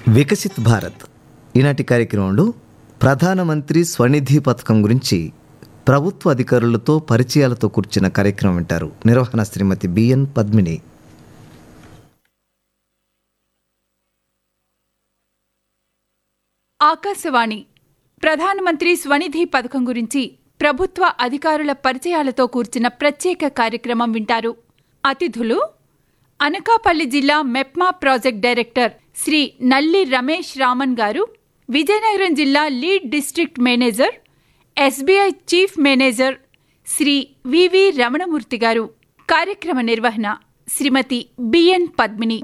వికసిత్ భారత్ ఈనాటి కార్యక్రమంలో ప్రధానమంత్రి స్వనిధి పథకం గురించి ప్రభుత్వ అధికారులతో పరిచయాలతో కూర్చున్న కార్యక్రమం వింటారు నిర్వహణ శ్రీమతి బిఎన్ పద్మిని ఆకాశవాణి ప్రధానమంత్రి స్వనిధి పథకం గురించి ప్రభుత్వ అధికారుల పరిచయాలతో కూర్చిన ప్రత్యేక కార్యక్రమం వింటారు అతిథులు అనకాపల్లి జిల్లా మెప్మా ప్రాజెక్ట్ డైరెక్టర్ శ్రీ నల్లి రమేష్ రామన్ గారు విజయనగరం జిల్లా lead district manager SBI chief manager Shri V V Ramanamurthy garu కార్యక్రమ నిర్వహణ శ్రీమతి బిఎన్ పద్మిని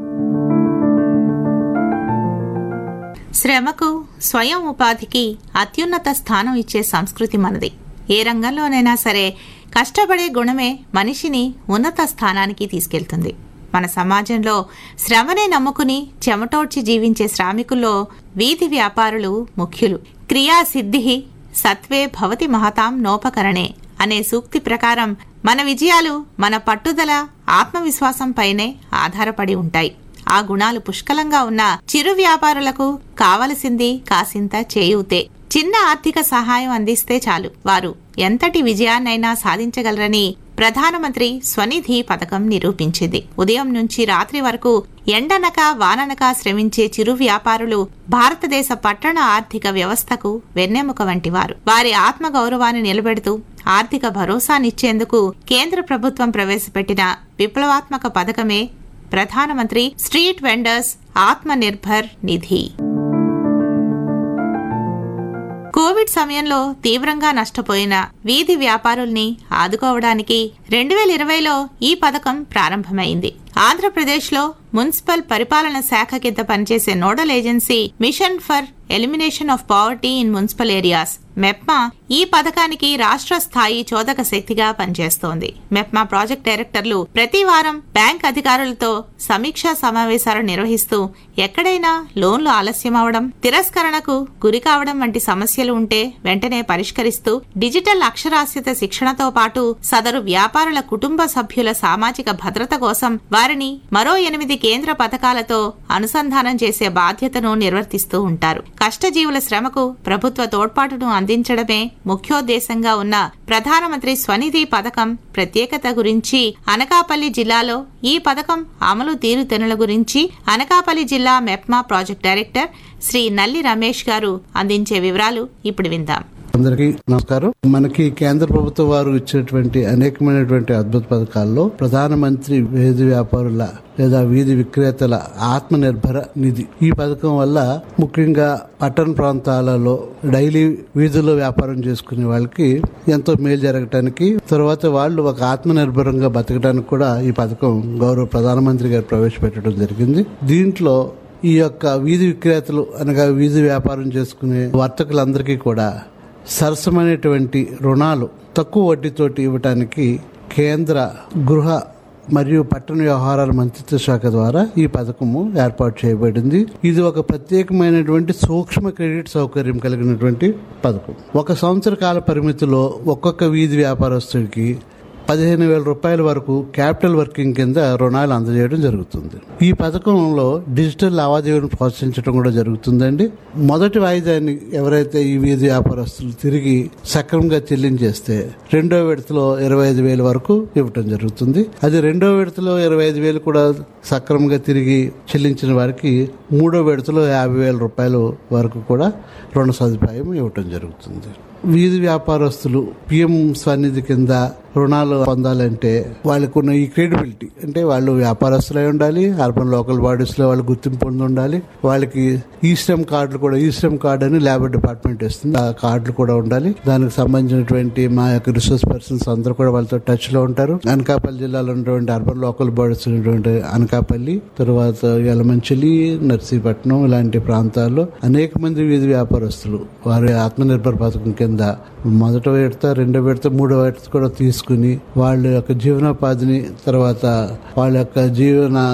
శ్రమకు స్వయం ఉపాధికి అత్యున్నత స్థానం ఇచ్చే సంస్కృతి మనది ఏ రంగంలోనైనా సరే కష్టపడే గుణమే మనిషిని ఉన్నత స్థానానికి తీసుకెళ్తుంది మన సమాజంలో శ్రమనే నమ్ముకుని చెమటోడ్చి జీవించే శ్రామికుల్లో వీధి వ్యాపారులు ముఖ్యులు క్రియాసిద్ధి సత్వే భవతి మహతాం నోపకరణే అనే సూక్తి ప్రకారం మన విజయాలు మన పట్టుదల ఆత్మవిశ్వాసంపైనే ఆధారపడి ఉంటాయి ఆ గుణాలు పుష్కలంగా ఉన్న చిరు వ్యాపారులకు కావలసింది కాసింత చేయూతే చిన్న ఆర్థిక సహాయం అందిస్తే చాలు వారు ఎంతటి విజయాన్నైనా సాధించగలరని ప్రధానమంత్రి స్వనిధి పథకం నిరూపించింది ఉదయం నుంచి రాత్రి వరకు ఎండనక వాననక శ్రమించే చిరు వ్యాపారులు భారతదేశ పట్టణ ఆర్థిక వ్యవస్థకు వెన్నెముక వంటివారు వారి ఆత్మ గౌరవాన్ని నిలబెడుతూ ఆర్థిక భరోసానిచ్చేందుకు కేంద్ర ప్రభుత్వం ప్రవేశపెట్టిన విప్లవాత్మక పథకమే ప్రధానమంత్రి స్ట్రీట్ వెండర్స్ ఆత్మ నిర్భర్ నిధి కోవిడ్ సమయంలో తీవ్రంగా నష్టపోయిన వీధి వ్యాపారుల్ని ఆదుకోవడానికి రెండు వేల ఇరవైలో ఈ పథకం ప్రారంభమైంది ఆంధ్రప్రదేశ్లో మున్సిపల్ పరిపాలన శాఖ కింద పనిచేసే nodal agency mission for elimination of poverty in municipal areas MEPMA ఈ పథకానికి రాష్ట్ర స్థాయి చోదక శక్తిగా పనిచేస్తోంది మెప్మా ప్రాజెక్ట్ డైరెక్టర్లు ప్రతి వారం బ్యాంక్ అధికారులతో సమీక్షా సమావేశాలు నిర్వహిస్తూ ఎక్కడైనా లోన్లు ఆలస్యం అవడం తిరస్కరణకు గురి కావడం వంటి సమస్యలు ఉంటే వెంటనే పరిష్కరిస్తూ డిజిటల్ అక్షరాస్యత శిక్షణతో పాటు సదరు వ్యాపారుల కుటుంబ సభ్యుల సామాజిక భద్రత కోసం వారిని మరో ఎనిమిది కేంద్ర పథకాలతో అనుసంధానం చేసే బాధ్యతను నిర్వర్తిస్తూ ఉంటారు కష్టజీవుల శ్రమకు ప్రభుత్వ తోడ్పాటును అందించడమే ముఖ్యోద్దేశంగా ఉన్న ప్రధానమంత్రి స్వనిధి పథకం ప్రత్యేకత గురించి అనకాపల్లి జిల్లాలో ఈ పథకం అమలు తీరుతెనుల గురించి అనకాపల్లి జిల్లా మెప్మా ప్రాజెక్ట్ డైరెక్టర్ శ్రీ నల్లి రమేష్ గారు అందించే వివరాలు ఇప్పుడు విందాం అందరికీ నమస్కారం మనకి కేంద్ర ప్రభుత్వం వారు ఇచ్చినటువంటి అనేకమైనటువంటి అద్భుత పథకాల్లో ప్రధానమంత్రి వీధి వ్యాపారుల లేదా వీధి విక్రేతల ఆత్మ నిర్భర నిధి ఈ పథకం వల్ల ముఖ్యంగా పట్టణ ప్రాంతాలలో డైలీ వీధుల్లో వ్యాపారం చేసుకునే వాళ్ళకి ఎంతో మేలు జరగటానికి తర్వాత వాళ్ళు ఒక ఆత్మ నిర్భరంగా బతకడానికి కూడా ఈ పథకం గౌరవ ప్రధానమంత్రి గారు ప్రవేశపెట్టడం జరిగింది దీంట్లో ఈ యొక్క వీధి విక్రేతలు అనగా వీధి వ్యాపారం చేసుకునే వర్తకులందరికీ కూడా సరసమైనటువంటి రుణాలు తక్కువ వడ్డీతోటి ఇవ్వటానికి కేంద్ర గృహ మరియు పట్టణ వ్యవహారాల మంత్రిత్వ శాఖ ద్వారా ఈ పథకము ఏర్పాటు చేయబడింది ఇది ఒక ప్రత్యేకమైనటువంటి సూక్ష్మ క్రెడిట్ సౌకర్యం కలిగినటువంటి పథకం ఒక సంవత్సర కాల పరిమితిలో ఒక్కొక్క వీధి వ్యాపారస్తుడికి పదిహేను వేల రూపాయల వరకు క్యాపిటల్ వర్కింగ్ కింద రుణాలు అందజేయడం జరుగుతుంది ఈ పథకంలో డిజిటల్ లావాదేవీలను ప్రోత్సహించడం కూడా జరుగుతుందండి మొదటి వాయిదాన్ని ఎవరైతే ఈ వీధి వ్యాపారస్తులు తిరిగి సక్రమంగా చెల్లించేస్తే రెండో విడతలో ఇరవై ఐదు వేల వరకు ఇవ్వటం జరుగుతుంది అది రెండో విడతలో ఇరవై ఐదు వేలు కూడా సక్రమంగా తిరిగి చెల్లించిన వారికి మూడో విడతలో యాభై వేల రూపాయల వరకు కూడా రుణ సదుపాయం ఇవ్వటం జరుగుతుంది వీధి వ్యాపారస్తులు పిఎం స్వనిధి కింద రుణాలు పొందాలంటే వాళ్ళకు ఉన్న ఈ క్రెడిబిలిటీ అంటే వాళ్ళు వ్యాపారస్తులై ఉండాలి అర్బన్ లోకల్ బాడీస్ లో వాళ్ళు గుర్తింపు పొంది ఉండాలి వాళ్ళకి ఈ శ్రమ్ కార్డులు కూడా ఈ శ్రమ్ కార్డు అని లేబర్ డిపార్ట్మెంట్ ఇస్తుంది ఆ కార్డులు కూడా ఉండాలి దానికి సంబంధించినటువంటి మా యొక్క రిసోర్స్ పర్సన్స్ అందరూ కూడా వాళ్ళతో టచ్ లో ఉంటారు అనకాపల్లి జిల్లాలో ఉన్నటువంటి అర్బన్ లోకల్ బాడీస్ ఉన్నటువంటి అనకాపల్లి తర్వాత యలమంచిలి నర్సీపట్నం ఇలాంటి ప్రాంతాల్లో అనేక మంది వీధి వ్యాపారస్తులు వారి ఆత్మనిర్భర్ పథకం కింద మొదట విడత రెండో విడత మూడో విడత కూడా తీసుకుని వాళ్ళ యొక్క జీవనోపాధిని తర్వాత వాళ్ళ యొక్క జీవన